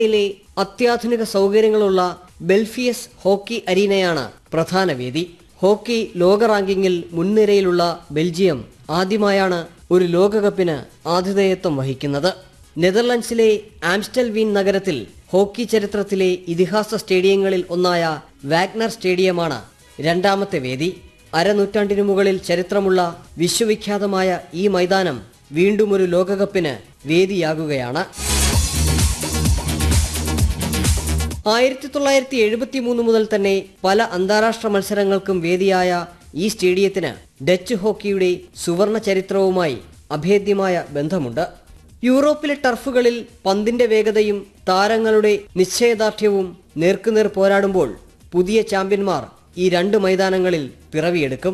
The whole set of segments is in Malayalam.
യിലെ അത്യാധുനിക സൗകര്യങ്ങളുള്ള ബെൽഫിയസ് ഹോക്കി അരീനയാണ് പ്രധാന വേദി ഹോക്കി ലോക റാങ്കിങ്ങിൽ മുൻനിരയിലുള്ള ബെൽജിയം ആദ്യമായാണ് ഒരു ലോകകപ്പിന് ആതിഥേയത്വം വഹിക്കുന്നത് നെതർലൻഡ്സിലെ ആംസ്റ്റൽവീൻ നഗരത്തിൽ ഹോക്കി ചരിത്രത്തിലെ ഇതിഹാസ സ്റ്റേഡിയങ്ങളിൽ ഒന്നായ വാഗ്നർ സ്റ്റേഡിയമാണ് രണ്ടാമത്തെ വേദി അരനൂറ്റാണ്ടിനു മുകളിൽ ചരിത്രമുള്ള വിശ്വവിഖ്യാതമായ ഈ മൈതാനം വീണ്ടും ഒരു ലോകകപ്പിന് വേദിയാകുകയാണ് ആയിരത്തി തൊള്ളായിരത്തി എഴുപത്തി മൂന്ന് മുതൽ തന്നെ പല അന്താരാഷ്ട്ര മത്സരങ്ങൾക്കും വേദിയായ ഈ സ്റ്റേഡിയത്തിന് ഡച്ച് ഹോക്കിയുടെ സുവർണ ചരിത്രവുമായി അഭേദ്യമായ ബന്ധമുണ്ട് യൂറോപ്പിലെ ടർഫുകളിൽ പന്തിന്റെ വേഗതയും താരങ്ങളുടെ നിശ്ചയദാർഢ്യവും നേർക്കുനേർ പോരാടുമ്പോൾ പുതിയ ചാമ്പ്യന്മാർ ഈ രണ്ട് മൈതാനങ്ങളിൽ പിറവിയെടുക്കും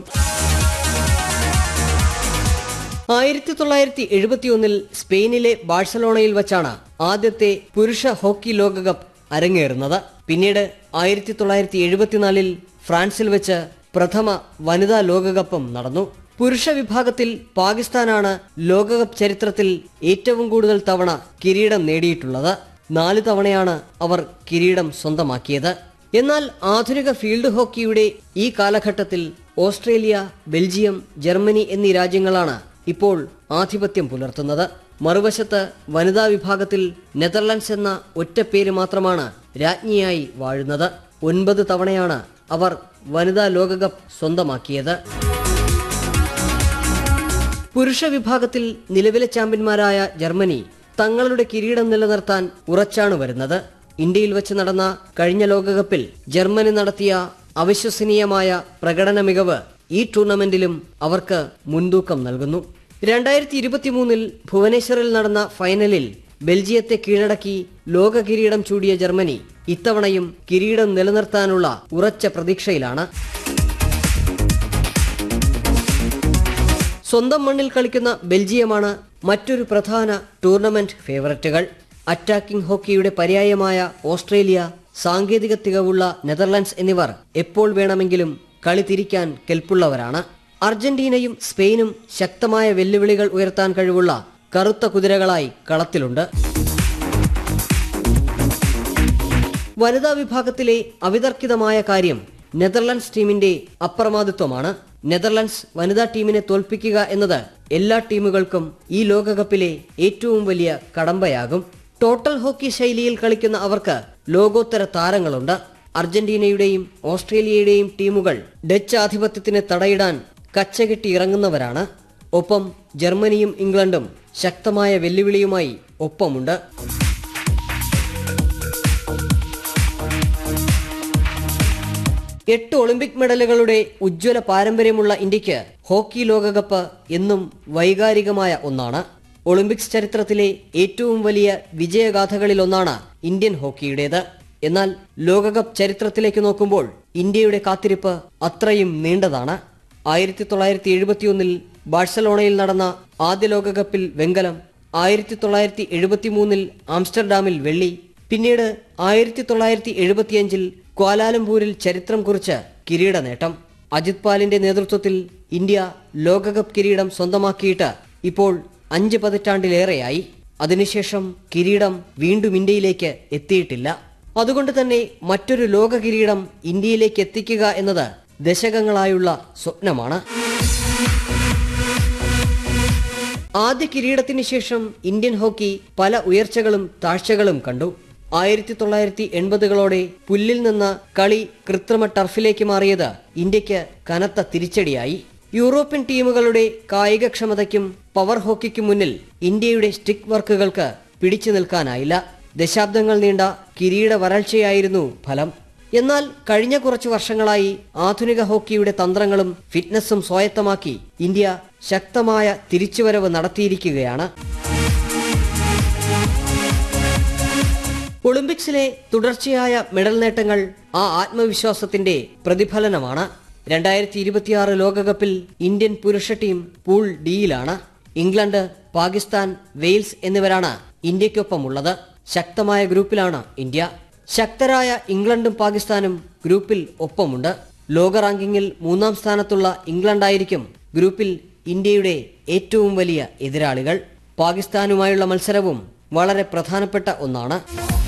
ആയിരത്തി തൊള്ളായിരത്തി എഴുപത്തിയൊന്നിൽ സ്പെയിനിലെ ബാഴ്സലോണയിൽ വച്ചാണ് ആദ്യത്തെ പുരുഷ ഹോക്കി ലോകകപ്പ് അരങ്ങേറുന്നത് പിന്നീട് ആയിരത്തി തൊള്ളായിരത്തി എഴുപത്തിനാലിൽ ഫ്രാൻസിൽ വെച്ച് പ്രഥമ വനിതാ ലോകകപ്പും നടന്നു പുരുഷ വിഭാഗത്തിൽ പാകിസ്ഥാനാണ് ലോകകപ്പ് ചരിത്രത്തിൽ ഏറ്റവും കൂടുതൽ തവണ കിരീടം നേടിയിട്ടുള്ളത് നാല് തവണയാണ് അവർ കിരീടം സ്വന്തമാക്കിയത് എന്നാൽ ആധുനിക ഫീൽഡ് ഹോക്കിയുടെ ഈ കാലഘട്ടത്തിൽ ഓസ്ട്രേലിയ ബെൽജിയം ജർമ്മനി എന്നീ രാജ്യങ്ങളാണ് ഇപ്പോൾ ആധിപത്യം പുലർത്തുന്നത് മറുവശത്ത് വനിതാ വിഭാഗത്തിൽ നെതർലൻഡ്സ് എന്ന ഒറ്റ പേര് മാത്രമാണ് രാജ്ഞിയായി വാഴുന്നത് ഒൻപത് തവണയാണ് അവർ വനിതാ ലോകകപ്പ് സ്വന്തമാക്കിയത് പുരുഷ വിഭാഗത്തിൽ നിലവിലെ ചാമ്പ്യന്മാരായ ജർമ്മനി തങ്ങളുടെ കിരീടം നിലനിർത്താൻ ഉറച്ചാണ് വരുന്നത് ഇന്ത്യയിൽ വെച്ച് നടന്ന കഴിഞ്ഞ ലോകകപ്പിൽ ജർമ്മനി നടത്തിയ അവിശ്വസനീയമായ പ്രകടന മികവ് ഈ ടൂർണമെന്റിലും അവർക്ക് മുൻതൂക്കം നൽകുന്നു രണ്ടായിരത്തി ഇരുപത്തിമൂന്നിൽ ഭുവനേശ്വറിൽ നടന്ന ഫൈനലിൽ ബെൽജിയത്തെ കീഴടക്കി ലോക കിരീടം ചൂടിയ ജർമ്മനി ഇത്തവണയും കിരീടം നിലനിർത്താനുള്ള ഉറച്ച പ്രതീക്ഷയിലാണ് സ്വന്തം മണ്ണിൽ കളിക്കുന്ന ബെൽജിയമാണ് മറ്റൊരു പ്രധാന ടൂർണമെന്റ് ഫേവററ്റുകൾ അറ്റാക്കിംഗ് ഹോക്കിയുടെ പര്യായമായ ഓസ്ട്രേലിയ സാങ്കേതിക തികവുള്ള നെതർലൻഡ്സ് എന്നിവർ എപ്പോൾ വേണമെങ്കിലും കളി തിരിക്കാൻ കെൽപ്പുള്ളവരാണ് അർജന്റീനയും സ്പെയിനും ശക്തമായ വെല്ലുവിളികൾ ഉയർത്താൻ കഴിവുള്ള കറുത്ത കുതിരകളായി കളത്തിലുണ്ട് വനിതാ വിഭാഗത്തിലെ അവിതർക്കിതമായ കാര്യം നെതർലൻഡ്സ് ടീമിന്റെ അപ്രമാദിത്വമാണ് നെതർലൻഡ്സ് വനിതാ ടീമിനെ തോൽപ്പിക്കുക എന്നത് എല്ലാ ടീമുകൾക്കും ഈ ലോകകപ്പിലെ ഏറ്റവും വലിയ കടമ്പയാകും ടോട്ടൽ ഹോക്കി ശൈലിയിൽ കളിക്കുന്ന അവർക്ക് ലോകോത്തര താരങ്ങളുണ്ട് അർജന്റീനയുടെയും ഓസ്ട്രേലിയയുടെയും ടീമുകൾ ഡച്ച് ആധിപത്യത്തിന് തടയിടാൻ കച്ചകെട്ടി ഇറങ്ങുന്നവരാണ് ഒപ്പം ജർമ്മനിയും ഇംഗ്ലണ്ടും ശക്തമായ വെല്ലുവിളിയുമായി ഒപ്പമുണ്ട് എട്ട് ഒളിമ്പിക് മെഡലുകളുടെ ഉജ്ജ്വല പാരമ്പര്യമുള്ള ഇന്ത്യക്ക് ഹോക്കി ലോകകപ്പ് എന്നും വൈകാരികമായ ഒന്നാണ് ഒളിമ്പിക്സ് ചരിത്രത്തിലെ ഏറ്റവും വലിയ വിജയഗാഥകളിലൊന്നാണ് ഇന്ത്യൻ ഹോക്കിയുടേത് എന്നാൽ ലോകകപ്പ് ചരിത്രത്തിലേക്ക് നോക്കുമ്പോൾ ഇന്ത്യയുടെ കാത്തിരിപ്പ് അത്രയും നീണ്ടതാണ് ആയിരത്തി തൊള്ളായിരത്തി എഴുപത്തിയൊന്നിൽ ബാഴ്സലോണയിൽ നടന്ന ആദ്യ ലോകകപ്പിൽ വെങ്കലം ആയിരത്തി തൊള്ളായിരത്തി എഴുപത്തിമൂന്നിൽ ആംസ്റ്റർഡാമിൽ വെള്ളി പിന്നീട് ആയിരത്തി തൊള്ളായിരത്തി എഴുപത്തിയഞ്ചിൽ ക്വാലാലംപൂരിൽ ചരിത്രം കുറിച്ച് കിരീട നേട്ടം അജിത് പാലിന്റെ നേതൃത്വത്തിൽ ഇന്ത്യ ലോകകപ്പ് കിരീടം സ്വന്തമാക്കിയിട്ട് ഇപ്പോൾ അഞ്ച് പതിറ്റാണ്ടിലേറെയായി അതിനുശേഷം കിരീടം വീണ്ടും ഇന്ത്യയിലേക്ക് എത്തിയിട്ടില്ല അതുകൊണ്ട് തന്നെ മറ്റൊരു ലോക കിരീടം ഇന്ത്യയിലേക്ക് എത്തിക്കുക എന്നത് ദശകങ്ങളായുള്ള സ്വപ്നമാണ് ആദ്യ കിരീടത്തിന് ശേഷം ഇന്ത്യൻ ഹോക്കി പല ഉയർച്ചകളും താഴ്ചകളും കണ്ടു ആയിരത്തി തൊള്ളായിരത്തി എൺപതുകളോടെ പുല്ലിൽ നിന്ന് കളി കൃത്രിമ ടർഫിലേക്ക് മാറിയത് ഇന്ത്യക്ക് കനത്ത തിരിച്ചടിയായി യൂറോപ്യൻ ടീമുകളുടെ കായികക്ഷമതയ്ക്കും പവർ ഹോക്കിക്കും മുന്നിൽ ഇന്ത്യയുടെ സ്റ്റിക്ക് വർക്കുകൾക്ക് പിടിച്ചു നിൽക്കാനായില്ല ദശാബ്ദങ്ങൾ നീണ്ട കിരീട വരൾച്ചയായിരുന്നു ഫലം എന്നാൽ കഴിഞ്ഞ കുറച്ചു വർഷങ്ങളായി ആധുനിക ഹോക്കിയുടെ തന്ത്രങ്ങളും ഫിറ്റ്നസും സ്വായത്തമാക്കി ഇന്ത്യ ശക്തമായ തിരിച്ചുവരവ് നടത്തിയിരിക്കുകയാണ് ഒളിമ്പിക്സിലെ തുടർച്ചയായ മെഡൽ നേട്ടങ്ങൾ ആ ആത്മവിശ്വാസത്തിന്റെ പ്രതിഫലനമാണ് രണ്ടായിരത്തി ഇരുപത്തിയാറ് ലോകകപ്പിൽ ഇന്ത്യൻ പുരുഷ ടീം പൂൾ ഡിയിലാണ് ഇംഗ്ലണ്ട് പാകിസ്ഥാൻ വെയിൽസ് എന്നിവരാണ് ഇന്ത്യക്കൊപ്പമുള്ളത് ശക്തമായ ഗ്രൂപ്പിലാണ് ഇന്ത്യ ശക്തരായ ഇംഗ്ലണ്ടും പാകിസ്ഥാനും ഗ്രൂപ്പിൽ ഒപ്പമുണ്ട് ലോക റാങ്കിങ്ങിൽ മൂന്നാം സ്ഥാനത്തുള്ള ഇംഗ്ലണ്ടായിരിക്കും ഗ്രൂപ്പിൽ ഇന്ത്യയുടെ ഏറ്റവും വലിയ എതിരാളികൾ പാകിസ്ഥാനുമായുള്ള മത്സരവും വളരെ പ്രധാനപ്പെട്ട ഒന്നാണ്